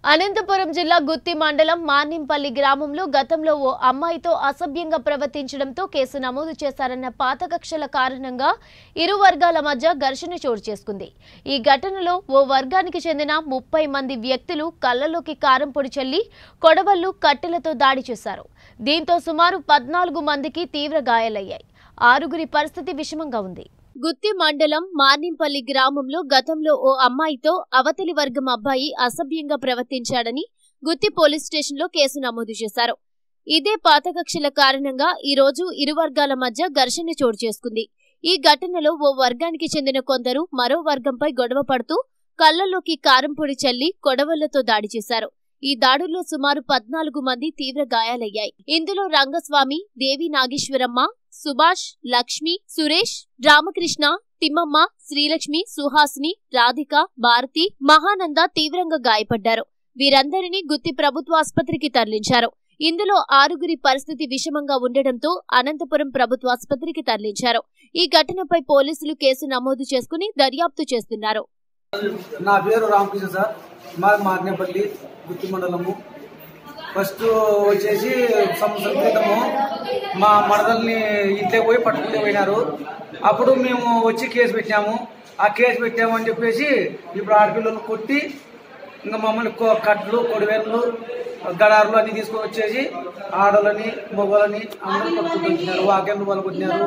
అనంతపురం జిల్లా గుత్తి మండలం మానింపల్లి గ్రామంలో గతంలో ఓ అమ్మాయితో అసభ్యంగా ప్రవర్తించడంతో కేసు నమోదు చేశారన్న పాత కక్షల కారణంగా ఇరు వర్గాల మధ్య ఘర్షణ చోటు చేసుకుంది ఈ ఘటనలో ఓ వర్గానికి చెందిన ముప్పై మంది వ్యక్తులు కళ్ళలోకి కారం పొడి చల్లి కొడవళ్లు కట్టెలతో దాడి చేశారు దీంతో సుమారు పద్నాలుగు మందికి తీవ్ర గాయాలయ్యాయి ఆరుగురి పరిస్థితి విషమంగా ఉంది గుత్తి మండలం మార్నింపల్లి గ్రామంలో గతంలో ఓ అమ్మాయితో అవతలి వర్గం అబ్బాయి అసభ్యంగా ప్రవర్తించాడని గుత్తి పోలీస్ స్టేషన్లో కేసు నమోదు చేశారు ఇదే పాత కక్షల కారణంగా ఈ రోజు ఇరు వర్గాల మధ్య ఘర్షణ చోటు చేసుకుంది ఈ ఘటనలో ఓ వర్గానికి చెందిన కొందరు మరో వర్గంపై గొడవ పడుతూ కళ్లలోకి కారం పొడి చల్లి కొడవళ్లతో దాడి చేశారు ఈ దాడుల్లో సుమారు పద్నాలుగు మంది తీవ్ర గాయాలయ్యాయి ఇందులో రంగస్వామి దేవి నాగేశ్వరమ్మ సుభాష్ లక్ష్మి సురేష్ రామకృష్ణ తిమ్మమ్మ శ్రీలక్ష్మి సుహాసిని రాధిక భారతి మహానంద తీవ్రంగా గాయపడ్డారు వీరందరినీ గుత్తి ప్రభుత్వ ఆసుపత్రికి తరలించారు ఇందులో ఆరుగురి పరిస్థితి విషమంగా ఉండడంతో అనంతపురం ప్రభుత్వ ఆసుపత్రికి తరలించారు ఈ ఘటనపై పోలీసులు కేసు నమోదు చేసుకుని దర్యాప్తు చేస్తున్నారు నా పేరు రామకృష్ణ సార్ మాది మార్నేపల్లి గుత్తి మండలము ఫస్ట్ వచ్చేసి సంవత్సరం క్రితము మా మరదల్ని ఇంట్లో పోయి పట్టుకుంటూ పోయినారు అప్పుడు మేము వచ్చి కేసు పెట్టాము ఆ కేసు పెట్టామని చెప్పేసి ఇప్పుడు ఆడపిల్లలు కొట్టి ఇంకా మమ్మల్ని కొ- కట్లు కొడివేళ్ళు గడారులు అన్ని తీసుకొని వచ్చేసి ఆడలని మగవాళ్ళని అందరూ పట్టుకుంటూ వచ్చినారు వాక్యాలు వాళ్ళు కొట్టినారు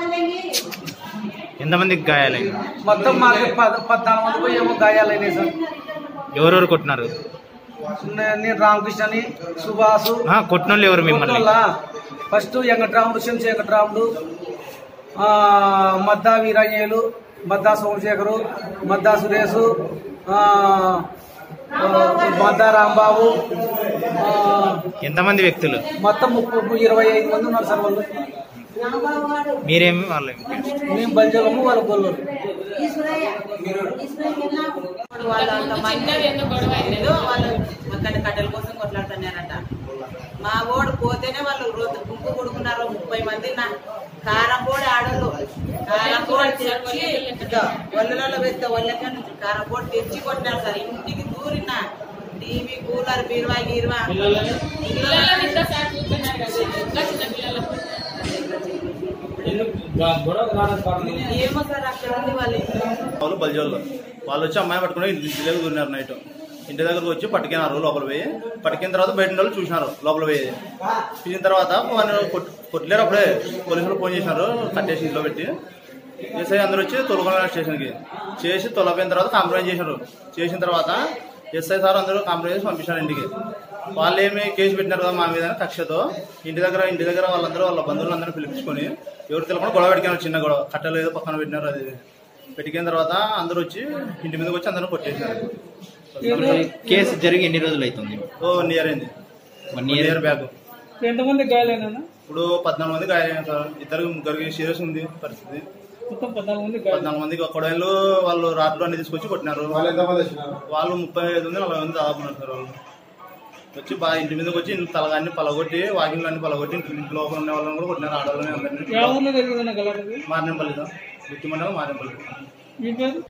ఎంతమందికి గాయాలైంది మొత్తం మాకు పద్ పద్నాలుగు మందికి ఏమో గాయాలైనాయి సార్ ఎవరెవరు కొట్టినారు నే- నేను రామకృష్ణని సుభాసు ఆ, కొట్టినోళ్ళు ఎవరు మిమ్మల్ని ఫస్ట్ వెంకట్రాముడు శంశ వెంకట్రాముడు ఆ, మద్దా వీరాంజేయులు మద్దా సోమశేఖరు మద్దా సురేషు ఆ, ఆ, మద్దా రాంబాబు ఆ, ఎంతమంది వ్యక్తులు మొత్తం ముప్పై ఇరవై ఐదు మంది ఉన్నారు సార్ వాళ్ళు మీరేమి వాళ్ళు మేము బంజలము వాళ్ళ గొల్లలు వాళ్ళు అంత మంది ఏదో వాళ్ళు అక్కడ కట్టెల కోసం కొట్లాడుతున్నారట మా ఓడు పోతేనే వాళ్ళు రోజు గుంపు కొడుకున్నారు ముప్పై మంది నా కారం పొడి ఆడలు కారం పొడి తెచ్చి ఇదో ఒళ్ళలో వేస్తే ఒళ్ళకే నుంచి కారం పొడి తెచ్చి కొట్టినారు సార్ ఇంటికి దూరిన టీవీ కూలర్ బీరువా గీరువా ఏమో సార్ అక్కడ ఉంది వాళ్ళు వాళ్ళు బల్జోళ్ళు వాళ్ళు వచ్చి అమ్మాయి పట్టుకుని ఇంటి ఇంటి దగ్గర దూరినారు నైట్ ఇంటి దగ్గరకు వచ్చి పట్టుకున్నారు లోపల పోయి పట్టుకున్న తర్వాత బయట వాళ్ళు చూసినారు లోపల పోయి చూసిన తర్వాత వాళ్ళు కొట్- కొట్టలేరు అప్పుడే పోలీసులు ఫోన్ చేసినారు కట్టేసి ఇంట్లో పెట్టి ఎస్ఐ అందరూ వచ్చి తొలగొన స్టేషన్కి చేసి తొలగిన తర్వాత కాంప్రమైజ్ చేశారు చేసిన తర్వాత ఎస్ఐ సార్ అందరూ కాంప్రమైజ్ చేసి పంపించారు ఇంటికి వాళ్ళు ఏమి కేసు పెట్టినారు కదా మా మీద కక్షతో ఇంటి దగ్గర ఇంటి దగ్గర వాళ్ళందరూ వాళ్ళ బంధువులందరూ పిలిపించుకొని ఎవరు తెలియకుండా గొడవ పెట్టుకున్నారు చిన్న గొడవ కట్టెలు ఏదో పక్కన పెట్టినారు అది ఇది. పెట్టుకున్న తర్వాత అందరూ వచ్చి ఇంటి మీదకి వచ్చి అందరూ కొట్టేసినారు కేసు జరిగి ఎన్ని రోజులు అవుతుంది ఓ వన్ ఇయర్ అయింది one one year year back ఎంతమంది గాయాలైనా ఇప్పుడు పద్నాలుగు మంది గాయలైన సార్ ఇద్దరు ముగ్గురికి సీరియస్ ఉంది పరిస్థితి మొత్తం పద్నాలుగు మంది పద్నాలుగు మందికి కొడవలు వాళ్ళు రాత్రులు అన్ని తీసుకొచ్చి కొట్టినారు వాళ్ళు ముప్పై ఐదు మంది నలభై మంది దాదాపు ఉన్నారు సార్ వాళ్ళు వచ్చి బాగా ఇంటి మీదకి వచ్చి ఇంటి తలగాన్ని పలగొట్టి వాకింగ్లు అన్ని పలగొట్టి ఇంటి ఇంటి లోపల ఉన్న వాళ్ళని కూడా కొట్టినారు ఆడవాళ్ళని అందరినీ ఊర్లో జరిగిందన్న గలాటది మారినంపల్లి సార్ గుర్తు మండలం మారినంపల్లి మీ పేరు